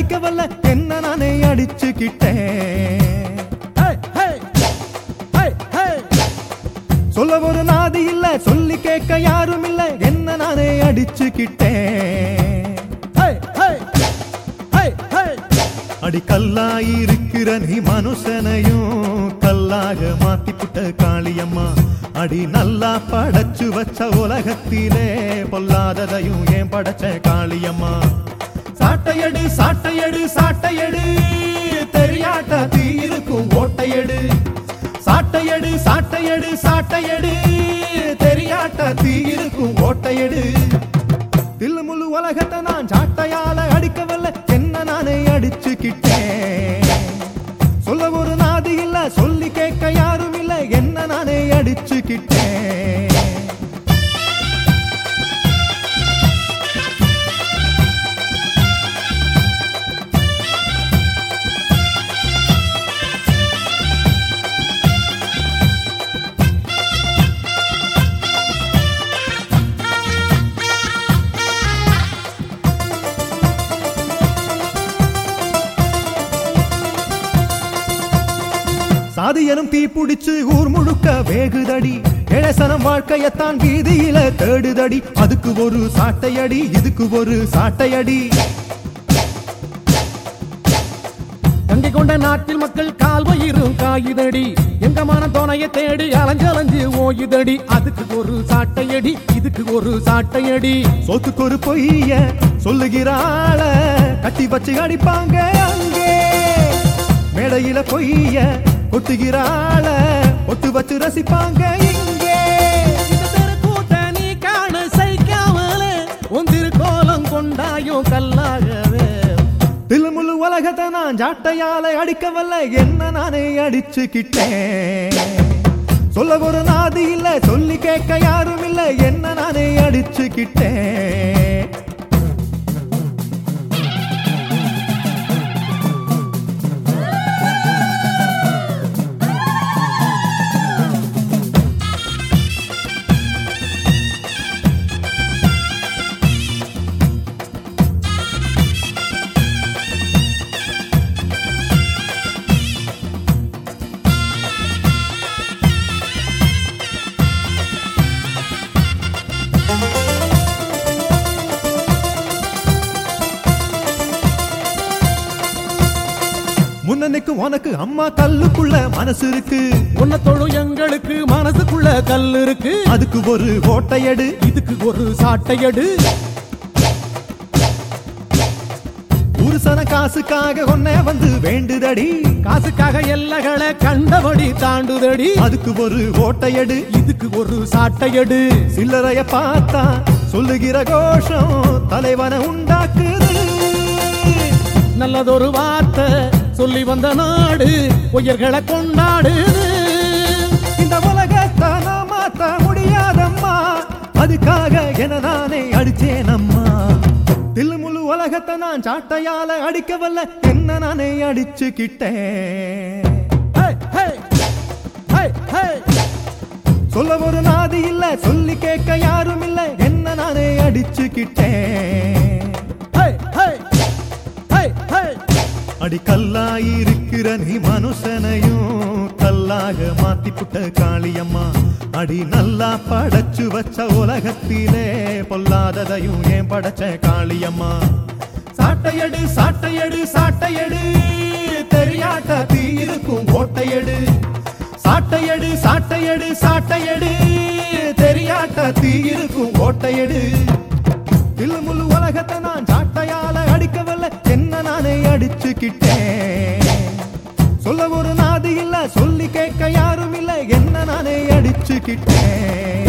அடிக்க வல்ல என்ன நானே அடிச்சுக்கிட்டேன் ஹே, ஹே, ஹே, ஹே. சொல்ல ஒரு நாதி இல்ல சொல்லி கேட்க யாரும் இல்ல என்ன நானே அடிச்சுக்கிட்டேன் ஹே, ஹே, ஹே, ஹே. அடி கல்லாய் இருக்கிற நீ மனுஷனையும் கல்லாக மாத்தி புட்ட காளியம்மா அடி நல்லா படைச்சு வச்ச உலகத்திலே பொல்லாததையும் ஏன் படைச்ச காளியம்மா சாட்டையடு சாட்டையடு சாட்டையடு தெரியாட்ட தீ இருக்கும் ஓட்டையடு சாட்டையடு சாட்டையடு சாட்டையடு தெரியாட்ட தீ இருக்கும் ஓட்டையடு தில்லு முழு உலகத்தை நான் சாட்டையால அடிக்கவல்ல என்ன நானே அடிச்சுக்கிட்டேன் சொல்ல ஒரு நாதி இல்ல சொல்லி கேட்க யாரும் இல்ல என்ன நானே அடிச்சுக்கிட்டேன் சாதி எனும் தீ பிடிச்சு ஊர் முழுக்க வேகுதடி இளசனம் வாழ்க்கையத்தான் வீதியில தேடுதடி அதுக்கு ஒரு சாட்டையடி இதுக்கு ஒரு சாட்டையடி கங்கை கொண்ட நாட்டில் மக்கள் கால்வயிரும் காயுதடி எங்க மனம் துணையை தேடி அலைஞ்சலைஞ்சு ஓயுதடி அதுக்கு ஒரு சாட்டையடி இதுக்கு ஒரு சாட்டையடி சொத்துக்கு ஒரு பொய்ய சொல்லுகிறாள கட்டி வச்சு அடிப்பாங்க அங்கே மேடையில பொய்ய கொட்டுகிறாள ஒட்டு வச்சு ரசிப்பாங்க இங்கே இந்த தெருக்கூட்ட நீ காண சைக்காமலே உன் திருக்கோலம் கொண்டாயோ கல்லாகவே தில்முழு உலகத்தை நான் ஜாட்டையால அடிக்க வல்ல என்ன நானே அடிச்சுக்கிட்டேன் சொல்ல ஒரு நாதி இல்ல சொல்லி கேட்க யாரும் இல்ல என்ன நானே அடிச்சுக்கிட்டேன் முன்னனுக்கு உனக்கு அம்மா கல்லுக்குள்ள மனசு இருக்கு உன்னை தொழும் எங்களுக்கு மனசுக்குள்ள கல் இருக்கு அதுக்கு ஒரு ஓட்டையடு இதுக்கு ஒரு சாட்டையடு புருஷன காசுக்காக ஒன்னே வந்து வேண்டுதடி காசுக்காக எல்லைகளை கண்டபடி தாண்டுதடி அதுக்கு ஒரு ஓட்டையடு இதுக்கு ஒரு சாட்டையடு சில்லறைய பார்த்தா சொல்லுகிற கோஷம் தலைவனை உண்டாக்குது நல்லதொரு வார்த்தை சொல்லி வந்த நாடு உயர்களை கொண்டாடுது இந்த உலகத்தை நான் மாத்த முடியாதம்மா அதுக்காக என நானே அடிச்சேனம்மா தில்லு முழு உலகத்தை நான் சாட்டையால அடிக்க வல்ல என்ன நானே அடிச்சுக்கிட்டேன் ஹே, ஹே, ஹே, ஹே. சொல்ல ஒரு நாதி இல்ல சொல்லி கேட்க யாரும் இல்ல என்ன நானே அடிச்சுக்கிட்டேன் ஹே, ஹே, ஹே, ஹே. அடி கல்லாய் இருக்கிற நீ மனுஷனையும் கல்லாக மாத்தி புட்ட காளியம்மா அடி நல்லா படைச்சு வச்ச உலகத்திலே பொல்லாததையும் ஏன் படைச்ச காளியம்மா சாட்டையடு சாட்டையடு சாட்டையடு தெரியாட்ட தீ இருக்கும் ஓட்டையடு சாட்டையடு சாட்டையடு சாட்டையடு தெரியாட்ட தீ இருக்கும் ஓட்டையடு தில்லு முழு உலகத்தை நான் சாட்டையால அடிக்கவல்ல என்ன நானே அடிச்சுக்கிட்டேன் சொல்ல ஒரு நாதி இல்ல சொல்லி கேட்க யாரும் இல்ல என்ன நானே அடிச்சுக்கிட்டேன்